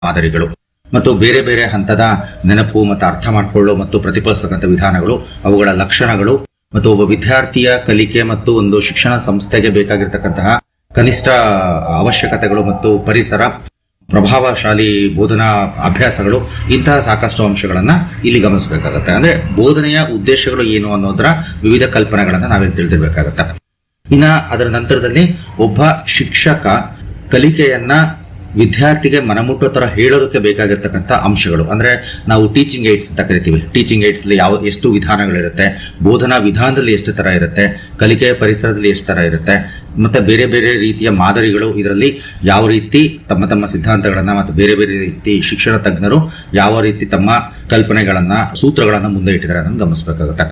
ಮಾದರಿಗಳು ಮತ್ತು ಬೇರೆ ಬೇರೆ ಹಂತದ ನೆನಪು ಮತ್ತು ಅರ್ಥ ಮಾಡಿಕೊಳ್ಳೋ ಮತ್ತು ಪ್ರತಿಫಲಿಸತಕ್ಕಂಥ ವಿಧಾನಗಳು ಅವುಗಳ ಲಕ್ಷಣಗಳು ಮತ್ತು ಒಬ್ಬ ವಿದ್ಯಾರ್ಥಿಯ ಕಲಿಕೆ ಮತ್ತು ಒಂದು ಶಿಕ್ಷಣ ಸಂಸ್ಥೆಗೆ ಬೇಕಾಗಿರ್ತಕ್ಕಂತಹ ಕನಿಷ್ಠ ಅವಶ್ಯಕತೆಗಳು ಮತ್ತು ಪರಿಸರ ಪ್ರಭಾವಶಾಲಿ ಬೋಧನಾ ಅಭ್ಯಾಸಗಳು ಇಂತಹ ಸಾಕಷ್ಟು ಅಂಶಗಳನ್ನ ಇಲ್ಲಿ ಗಮನಿಸಬೇಕಾಗತ್ತೆ ಅಂದ್ರೆ ಬೋಧನೆಯ ಉದ್ದೇಶಗಳು ಏನು ಅನ್ನೋದರ ವಿವಿಧ ಕಲ್ಪನೆಗಳನ್ನ ನಾವಿಲ್ಲಿ ತಿಳಿದಿರ್ಬೇಕಾಗತ್ತೆ ಇನ್ನ ಅದರ ನಂತರದಲ್ಲಿ ಒಬ್ಬ ಶಿಕ್ಷಕ ಕಲಿಕೆಯನ್ನ ವಿದ್ಯಾರ್ಥಿಗೆ ಮನಮುಟ್ಟೋ ತರ ಹೇಳೋದಕ್ಕೆ ಬೇಕಾಗಿರ್ತಕ್ಕಂಥ ಅಂಶಗಳು ಅಂದ್ರೆ ನಾವು ಟೀಚಿಂಗ್ ಏಡ್ಸ್ ಅಂತ ಕರಿತೀವಿ ಟೀಚಿಂಗ್ ಏಡ್ಸ್ ಯಾವ ಎಷ್ಟು ವಿಧಾನಗಳಿರುತ್ತೆ ಬೋಧನಾ ವಿಧಾನದಲ್ಲಿ ಎಷ್ಟು ತರ ಇರುತ್ತೆ ಕಲಿಕೆಯ ಪರಿಸರದಲ್ಲಿ ಎಷ್ಟು ತರ ಇರುತ್ತೆ ಮತ್ತೆ ಬೇರೆ ಬೇರೆ ರೀತಿಯ ಮಾದರಿಗಳು ಇದರಲ್ಲಿ ಯಾವ ರೀತಿ ತಮ್ಮ ತಮ್ಮ ಸಿದ್ಧಾಂತಗಳನ್ನ ಮತ್ತು ಬೇರೆ ಬೇರೆ ರೀತಿ ಶಿಕ್ಷಣ ತಜ್ಞರು ಯಾವ ರೀತಿ ತಮ್ಮ ಕಲ್ಪನೆಗಳನ್ನ ಸೂತ್ರಗಳನ್ನ ಮುಂದೆ ಇಟ್ಟಿದ್ದಾರೆ ಅನ್ನೋದು ಗಮನಿಸಬೇಕಾಗುತ್ತೆ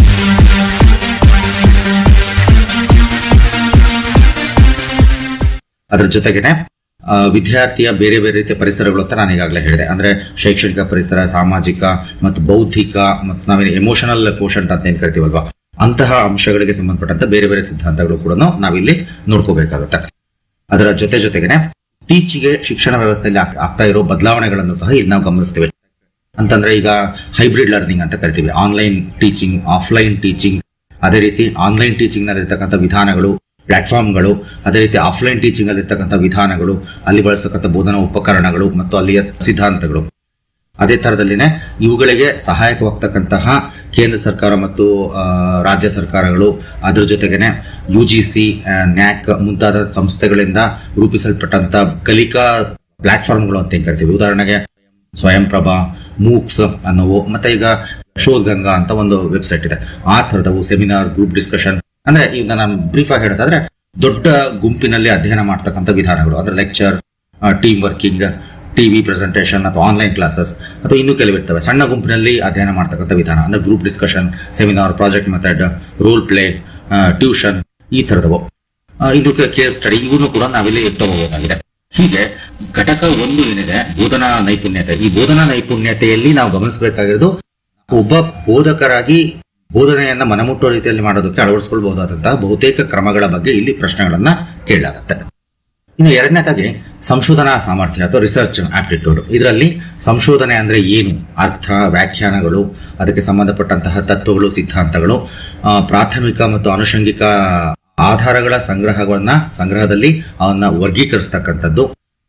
ಅದ್ರ ಜೊತೆಗೇನೆ ಆ, ವಿದ್ಯಾರ್ಥಿಯ ಬೇರೆ ಬೇರೆ ರೀತಿಯ ಪರಿಸರಗಳು ಅಂತ ನಾನು ಈಗಾಗಲೇ ಹೇಳಿದೆ ಅಂದ್ರೆ ಶೈಕ್ಷಣಿಕ ಪರಿಸರ ಸಾಮಾಜಿಕ ಮತ್ತು ಬೌದ್ಧಿಕ ಮತ್ತು ನಾವೇನು ಎಮೋಷನಲ್ ಕೋಶಂಟ್ ಅಂತ ಏನ್ ಕರಿತೀವಲ್ವಾ ಅಂತಹ ಅಂಶಗಳಿಗೆ ಸಂಬಂಧಪಟ್ಟಂತ ಬೇರೆ ಬೇರೆ ಸಿದ್ಧಾಂತಗಳು ಕೂಡ ನಾವಿಲ್ಲಿ ನೋಡ್ಕೋಬೇಕಾಗುತ್ತೆ ಅದರ ಜೊತೆ ಜೊತೆಗೇನೆ ಇತ್ತೀಚೆಗೆ ಶಿಕ್ಷಣ ವ್ಯವಸ್ಥೆಯಲ್ಲಿ ಆಗ್- ಆಗ್ತಾ ಇರೋ ಬದಲಾವಣೆಗಳನ್ನು ಸಹ ಇಲ್ಲಿ ನಾವು ಗಮನಿಸ್ತೀವಿ ಅಂತಂದ್ರೆ ಈಗ ಹೈಬ್ರಿಡ್ ಲರ್ನಿಂಗ್ ಅಂತ ಕರಿತೀವಿ ಆನ್ಲೈನ್ ಟೀಚಿಂಗ್ ಆಫ್ಲೈನ್ ಟೀಚಿಂಗ್ ಅದೇ ರೀತಿ ಆನ್ಲೈನ್ ಟೀಚಿಂಗ್ ನಲ್ಲಿ ಇರ್ತಕ್ಕಂಥ ವಿಧಾನಗಳು ಪ್ಲಾಟ್ಫಾರ್ಮ್ಗಳು ಅದೇ ರೀತಿ ಆಫ್ಲೈನ್ ಟೀಚಿಂಗ್ ಅಲ್ಲಿ ಇರ್ತಕ್ಕಂಥ ವಿಧಾನಗಳು ಅಲ್ಲಿ ಬಳಸತಕ್ಕಂಥ ಬೋಧನಾ ಉಪಕರಣಗಳು ಮತ್ತು ಅಲ್ಲಿಯ ಸಿದ್ಧಾಂತಗಳು ಅದೇ ತರದಲ್ಲಿನೇ ಇವುಗಳಿಗೆ ಸಹಾಯಕವಾಗ್ತಕ್ಕಂತಹ ಕೇಂದ್ರ ಸರ್ಕಾರ ಮತ್ತು ಆ, ರಾಜ್ಯ ಸರ್ಕಾರಗಳು ಅದ್ರ ಜೊತೆಗೇನೆ ಯು ಜಿ ಸಿ ನ್ಯಾಕ್ ಮುಂತಾದ ಸಂಸ್ಥೆಗಳಿಂದ ರೂಪಿಸಲ್ಪಟ್ಟಂತ ಕಲಿಕಾ ಪ್ಲಾಟ್ಫಾರ್ಮ್ಗಳು ಅಂತ ಏನ್ ಕರಿತೀವಿ ಉದಾಹರಣೆಗೆ ಸ್ವಯಂ ಪ್ರಭಾ ಮೂಕ್ಸ್ ಅನ್ನೋವು ಮತ್ತೆ ಈಗ ಶೋಧ್ ಗಂಗಾ ಅಂತ ಒಂದು ವೆಬ್ಸೈಟ್ ಇದೆ ಆ ತರದವು ಸೆಮಿನಾರ್ ಗ್ರೂಪ್ ಡಿಸ್ಕಷನ್ ಅಂದ್ರೆ ಈಗ ನಾನು ಬ್ರೀಫ್ ಆಗಿ ಹೇಳೋದಾದ್ರೆ ದೊಡ್ಡ ಗುಂಪಿನಲ್ಲಿ ಅಧ್ಯಯನ ಮಾಡ್ತಕ್ಕಂಥ ವಿಧಾನಗಳು ಅಂದ್ರೆ lecture team working TV presentation ಅಥವಾ ಆನ್ಲೈನ್ ಕ್ಲಾಸಸ್ ಅಥವಾ ಇನ್ನೂ ಕೆಲವಿರ್ತವೆ ಸಣ್ಣ ಗುಂಪಿನಲ್ಲಿ ಅಧ್ಯಯನ ಮಾಡ್ತಕ್ಕಂಥ ವಿಧಾನ ಅಂದ್ರೆ group discussion seminar project method role play tuition ಈ ತರದವು ಆ, ಇದು ಕೇಸ್ ಸ್ಟಡಿ ಇವನು ಕೂಡ ನಾವಿಲ್ಲಿ ತಗೋಬಹುದಾಗಿದೆ ಹೀಗೆ ಘಟಕ ಒಂದು ಏನಿದೆ ಬೋಧನಾ ನೈಪುಣ್ಯತೆ ಈ ಬೋಧನಾ ನೈಪುಣ್ಯತೆಯಲ್ಲಿ ನಾವು ಗಮನಿಸಬೇಕಾಗಿರೋದು ಒಬ್ಬ ಬೋಧಕರಾಗಿ ಬೋಧನೆಯನ್ನ ಮನಮುಟ್ಟುವ ರೀತಿಯಲ್ಲಿ ಮಾಡೋದಕ್ಕೆ ಅಳವಡಿಸಿಕೊಳ್ಬಹುದಾದಂತಹ ಬಹುತೇಕ ಕ್ರಮಗಳ ಬಗ್ಗೆ ಇಲ್ಲಿ ಪ್ರಶ್ನೆಗಳನ್ನ ಕೇಳಲಾಗುತ್ತೆ ಇನ್ನು ಎರಡನೇದಾಗಿ ಸಂಶೋಧನಾ ಸಾಮರ್ಥ್ಯ ಅಥವಾ ರಿಸರ್ಚ್ ಆಪ್ಟಿಟ್ಯೂಡ್ ಇದರಲ್ಲಿ ಸಂಶೋಧನೆ ಅಂದ್ರೆ ಏನು ಅರ್ಥ ವ್ಯಾಖ್ಯಾನಗಳು ಅದಕ್ಕೆ ಸಂಬಂಧಪಟ್ಟಂತಹ ತತ್ವಗಳು ಸಿದ್ಧಾಂತಗಳು ಆ, ಪ್ರಾಥಮಿಕ ಮತ್ತು ಅನುಷಂಗಿಕ ಆಧಾರಗಳ ಸಂಗ್ರಹಗಳನ್ನ ಸಂಗ್ರಹದಲ್ಲಿ ಅವನ್ನ ವರ್ಗೀಕರಿಸ್ತಕ್ಕಂಥದ್ದು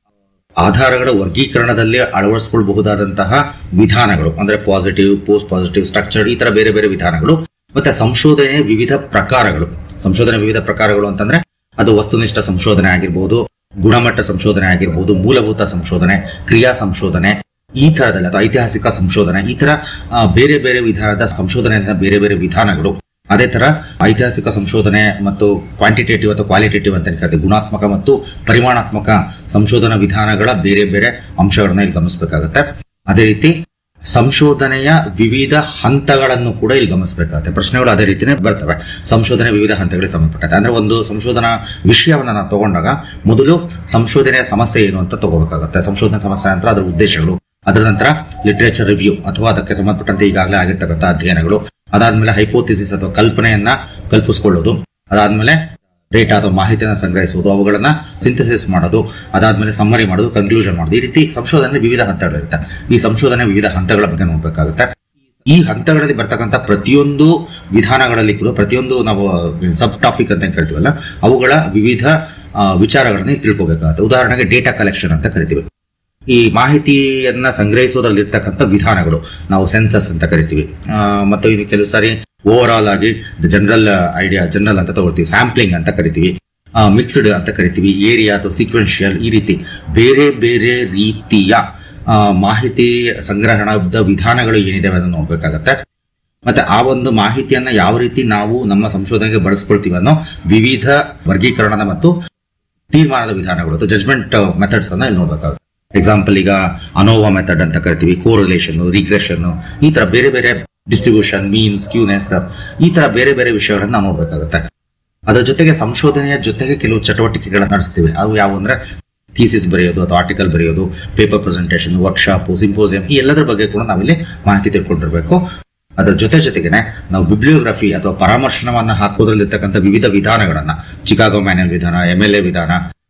ಆಧಾರಗಳ ವರ್ಗೀಕರಣದಲ್ಲಿ ಅಳವಡಿಸಿಕೊಳ್ಳಬಹುದಾದಂತಹ ವಿಧಾನಗಳು ಅಂದ್ರೆ ಪಾಸಿಟಿವ್ ಪೋಸ್ಟ್ ಪಾಸಿಟಿವ್ ಸ್ಟ್ರಕ್ಚರ್ಡ್ ಈ ತರ ಬೇರೆ ಬೇರೆ ವಿಧಾನಗಳು ಮತ್ತೆ ಸಂಶೋಧನೆ ವಿವಿಧ ಪ್ರಕಾರಗಳು ಸಂಶೋಧನೆ ವಿವಿಧ ಪ್ರಕಾರಗಳು ಅಂತಂದ್ರೆ ಅದು ವಸ್ತುನಿಷ್ಠ ಸಂಶೋಧನೆ ಆಗಿರ್ಬೋದು ಗುಣಮಟ್ಟ ಸಂಶೋಧನೆ ಆಗಿರ್ಬೋದು ಮೂಲಭೂತ ಸಂಶೋಧನೆ ಕ್ರಿಯಾ ಸಂಶೋಧನೆ ಈ ತರದಲ್ಲಿ ಅಥವಾ ಐತಿಹಾಸಿಕ ಸಂಶೋಧನೆ ಈ ತರ ಆ, ಬೇರೆ ಬೇರೆ ವಿಧಾನದ ಸಂಶೋಧನೆಯ ಬೇರೆ ಬೇರೆ ವಿಧಾನಗಳು ಅದೇ ತರ ಐತಿಹಾಸಿಕ ಸಂಶೋಧನೆ ಮತ್ತು ಕ್ವಾಂಟಿಟೇಟಿವ್ ಅಥವಾ ಕ್ವಾಲಿಟೇಟಿವ್ ಅಂತ ಕರೀತೀವಿ ಗುಣಾತ್ಮಕ ಮತ್ತು ಪರಿಮಾಣಾತ್ಮಕ ಸಂಶೋಧನಾ ವಿಧಾನಗಳ ಬೇರೆ ಬೇರೆ ಅಂಶಗಳನ್ನ ಇಲ್ಲಿ ಗಮನಿಸಬೇಕಾಗುತ್ತೆ ಅದೇ ರೀತಿ ಸಂಶೋಧನೆಯ ವಿವಿಧ ಹಂತಗಳನ್ನು ಕೂಡ ಇಲ್ಲಿ ಗಮನಿಸಬೇಕಾಗುತ್ತೆ ಪ್ರಶ್ನೆಗಳು ಅದೇ ರೀತಿನೇ ಬರ್ತವೆ ಸಂಶೋಧನೆ ವಿವಿಧ ಹಂತಗಳಿಗೆ ಸಂಬಂಧಪಟ್ಟಂತೆ ಅಂದ್ರೆ ಒಂದು ಸಂಶೋಧನಾ ವಿಷಯವನ್ನ ನಾವು ತಗೊಂಡಾಗ ಮೊದಲು ಸಂಶೋಧನೆಯ ಸಮಸ್ಯೆ ಏನು ಅಂತ ತಗೋಬೇಕಾಗುತ್ತೆ ಸಂಶೋಧನಾ ಸಮಸ್ಯೆ ನಂತರ ಅದರ ಉದ್ದೇಶಗಳು ಅದರ ನಂತರ ಲಿಟರೇಚರ್ ರಿವ್ಯೂ ಅಥವಾ ಅದಕ್ಕೆ ಸಂಬಂಧಪಟ್ಟಂತೆ ಈಗಾಗಲೇ ಆಗಿರ್ತಕ್ಕಂಥ ಅಧ್ಯಯನಗಳು ಅದಾದ್ಮೇಲೆ ಹೈಪೋಥಿಸಿಸ್ ಅಥವಾ ಕಲ್ಪನೆಯನ್ನ ಕಲ್ಪಿಸಿಕೊಳ್ಳೋದು ಅದಾದ್ಮೇಲೆ ಡೇಟಾ ಅಥವಾ ಮಾಹಿತಿಯನ್ನು ಸಂಗ್ರಹಿಸುವುದು ಅವುಗಳನ್ನ ಸಿಂಥಸಿಸ್ ಮಾಡೋದು ಅದಾದ್ಮೇಲೆ ಸಮ್ಮರಿ ಮಾಡೋದು ಕನ್ಕ್ಲೂಷನ್ ಮಾಡೋದು ಈ ರೀತಿ ಸಂಶೋಧನೆ ವಿವಿಧ ಹಂತಗಳಿರುತ್ತೆ ಈ ಸಂಶೋಧನೆ ವಿವಿಧ ಹಂತಗಳ ಬಗ್ಗೆ ನೋಡ್ಬೇಕಾಗುತ್ತೆ ಈ ಹಂತಗಳಲ್ಲಿ ಬರ್ತಕ್ಕಂಥ ಪ್ರತಿಯೊಂದು ವಿಧಾನಗಳಲ್ಲಿ ಕೂಡ ಪ್ರತಿಯೊಂದು ನಾವು ಸಬ್ ಟಾಪಿಕ್ ಅಂತ ಏನ್ ಕರಿತೀವಲ್ಲ ಅವುಗಳ ವಿವಿಧ ಆ, ವಿಚಾರಗಳನ್ನ ಇಲ್ಲಿ ತಿಳ್ಕೊಬೇಕಾಗುತ್ತೆ ಉದಾಹರಣೆಗೆ ಡೇಟಾ ಕಲೆಕ್ಷನ್ ಅಂತ ಕರಿತೀವಿ ಈ ಮಾಹಿತಿಯನ್ನ ಸಂಗ್ರಹಿಸೋದ್ರಲ್ಲಿ ಇರ್ತಕ್ಕಂಥ ವಿಧಾನಗಳು ನಾವು ಸೆನ್ಸಸ್ ಅಂತ ಕರಿತೀವಿ ಆ, ಮತ್ತು ಇನ್ನು ಕೆಲವು ಸಾರಿ ಓವರ್ ಆಲ್ ಆಗಿ ಜನರಲ್ ಐಡಿಯಾ ಜನರಲ್ ಅಂತ ತಗೊಳ್ತೀವಿ ಸ್ಯಾಂಪ್ಲಿಂಗ್ ಅಂತ ಕರಿತೀವಿ ಮಿಕ್ಸ್ಡ್ ಅಂತ ಕರಿತೀವಿ ಏರಿಯಾ ಅಥವಾ ಸೀಕ್ವೆನ್ಷಿಯಲ್ ಈ ರೀತಿ ಬೇರೆ ಬೇರೆ ರೀತಿಯ ಆ, ಮಾಹಿತಿ ಸಂಗ್ರಹಣದ ವಿಧಾನಗಳು ಏನಿದೆ ಅದನ್ನು ನೋಡ್ಬೇಕಾಗತ್ತೆ ಮತ್ತೆ ಆ ಒಂದು ಮಾಹಿತಿಯನ್ನ ಯಾವ ರೀತಿ ನಾವು ನಮ್ಮ ಸಂಶೋಧನೆಗೆ ಬಳಸ್ಕೊಳ್ತೀವಿ ಅನ್ನೋ ವಿವಿಧ ವರ್ಗೀಕರಣದ ಮತ್ತು ತೀರ್ಮಾನದ ವಿಧಾನಗಳು ಅಥವಾ ಜಜ್ಮೆಂಟ್ ಮೆಥಡ್ಸ್ ಅನ್ನ ಇಲ್ಲಿ ನೋಡ್ಬೇಕಾಗುತ್ತೆ ಎಕ್ಸಾಂಪಲ್ ಈಗ ಅನೋವಾ ಮೆಥಡ್ ಅಂತ ಕರಿತೀವಿ ಕೋರಿಲೇಷನ್ ರಿಗ್ರೆಷನ್ ಈ ತರ ಬೇರೆ ಬೇರೆ ಡಿಸ್ಟ್ರಿಬ್ಯೂಷನ್ ಮೀನ್ಸ್ ಕ್ಯೂನೆಸ್ ಈ ತರ ಬೇರೆ ಬೇರೆ ವಿಷಯಗಳನ್ನ ನಾವು ನೋಡ್ಬೇಕಾಗುತ್ತೆ ಅದರ ಜೊತೆಗೆ ಸಂಶೋಧನೆಯ ಜೊತೆಗೆ ಕೆಲವು ಚಟುವಟಿಕೆಗಳನ್ನ ನಡೆಸ್ತೀವಿ ಅವು ಯಾವುವು ಅಂದ್ರೆ ಥೀಸಿಸ್ ಬರೆಯೋದು ಅಥವಾ ಆರ್ಟಿಕಲ್ ಬರೆಯೋದು ಪೇಪರ್ ಪ್ರೆಸೆಂಟೇಷನ್ ವರ್ಕ್ಶಾಪ್ ಸಿಂಪೋಸಿಯಂ ಈ ಎಲ್ಲದರ ಬಗ್ಗೆ ಕೂಡ ನಾವಿಲ್ಲಿ ಮಾಹಿತಿ ತಿಳ್ಕೊಂಡಿರ್ಬೇಕು ಅದರ ಜೊತೆ ಜೊತೆಗೇನೆ ನಾವು ಬಿಬ್ಲಿಯೋಗ್ರಫಿ ಅಥವಾ ಪರಾಮರ್ಶನವನ್ನ ಹಾಕೋದ್ರಲ್ಲಿರ್ತಕ್ಕಂಥ ವಿವಿಧ ವಿಧಾನಗಳನ್ನ ಚಿಕಾಗೋ ಮ್ಯಾನ್ಯಲ್ ವಿಧಾನ ಎಂ ಎಲ್ ಎ ವಿಧಾನ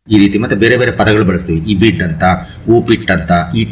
ಈ ರೀತಿ ಮತ್ತೆ ಬೇರೆ ಬೇರೆ ಪದಗಳು ಬಳಸ್ತೀವಿ ಈ ಬಿಟ್ ಅಂತ ಊಪಿಟ್ ಅಂತ ಈ